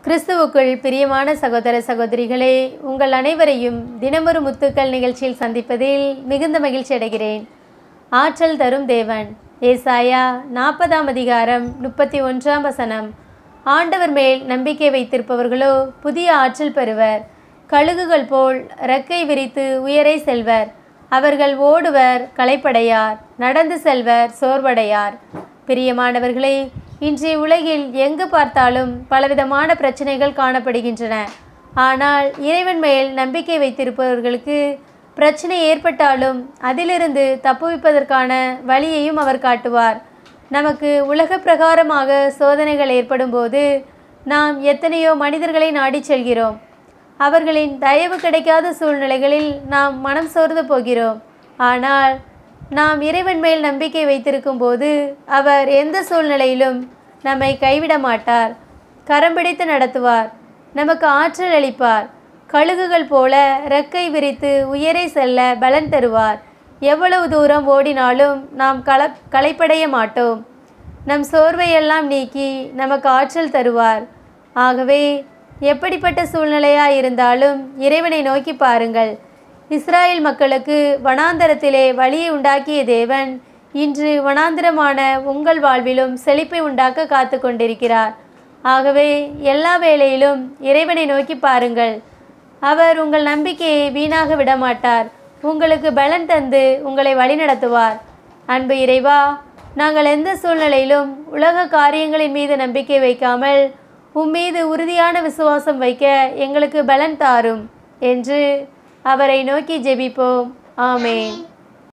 கிறிஸ்துவுக்குள் பிரியமான சகோதர சகோதரிகளே உங்கள் அனைவரையும் தினமொரு முத்துக்கள் நிகழ்ச்சியில் சந்திப்பதில் மிகுந்த மகிழ்ச்சி அடைகிறேன் ஆற்றல் தரும் தேவன் ஏசாயா நாற்பதாம் அதிகாரம் முப்பத்தி ஒன்றாம் வசனம் ஆண்டவர் மேல் நம்பிக்கை வைத்திருப்பவர்களோ புதிய ஆற்றல் பெறுவர் கழுகுகள் போல் ரெக்கை விரித்து உயரே செல்வர் அவர்கள் ஓடுவர் களைப்படையார் நடந்து செல்வர் சோர்வடையார் பிரியமானவர்களே இன்றைய உலகில் எங்கு பார்த்தாலும் பலவிதமான பிரச்சனைகள் காணப்படுகின்றன ஆனால் இறைவன் மேல் நம்பிக்கை வைத்திருப்பவர்களுக்கு பிரச்சனை ஏற்பட்டாலும் அதிலிருந்து தப்புவிப்பதற்கான வழியையும் அவர் காட்டுவார் நமக்கு உலக பிரகாரமாக சோதனைகள் ஏற்படும்போது நாம் எத்தனையோ மனிதர்களை நாடிச் செல்கிறோம் அவர்களின் தயவு கிடைக்காத சூழ்நிலைகளில் நாம் மனம் சோர்ந்து போகிறோம் ஆனால் நாம் இறைவன் மேல் நம்பிக்கை வைத்திருக்கும் போது அவர் எந்த சூழ்நிலையிலும் நம்மை கைவிட மாட்டார் கரம் பிடித்து நடத்துவார் நமக்கு ஆற்றல் அளிப்பார் கழுகுகள் போல ரெக்கை விரித்து உயரே செல்ல பலன் தருவார் எவ்வளவு தூரம் ஓடினாலும் நாம் கள களைப்படைய மாட்டோம் நம் சோர்வையெல்லாம் நீக்கி நமக்கு ஆற்றல் தருவார் ஆகவே எப்படிப்பட்ட சூழ்நிலையாக இருந்தாலும் இறைவனை நோக்கி பாருங்கள் இஸ்ராயேல் மக்களுக்கு வனாந்தரத்திலே வழியை உண்டாக்கிய தேவன் இன்று வனாந்திரமான உங்கள் வாழ்விலும் செழிப்பை உண்டாக்க காத்து கொண்டிருக்கிறார் ஆகவே எல்லா வேளையிலும் இறைவனை நோக்கி பாருங்கள் அவர் உங்கள் நம்பிக்கையை வீணாக விடமாட்டார் உங்களுக்கு பலன் தந்து உங்களை வழிநடத்துவார் அன்பு இறைவா நாங்கள் எந்த சூழ்நிலையிலும் உலக காரியங்களின் மீது நம்பிக்கை வைக்காமல் உம்மீது உறுதியான விசுவாசம் வைக்க எங்களுக்கு பலன் தாரும் என்று அவரை நோக்கி ஜெபிப்போம் ஆமேன்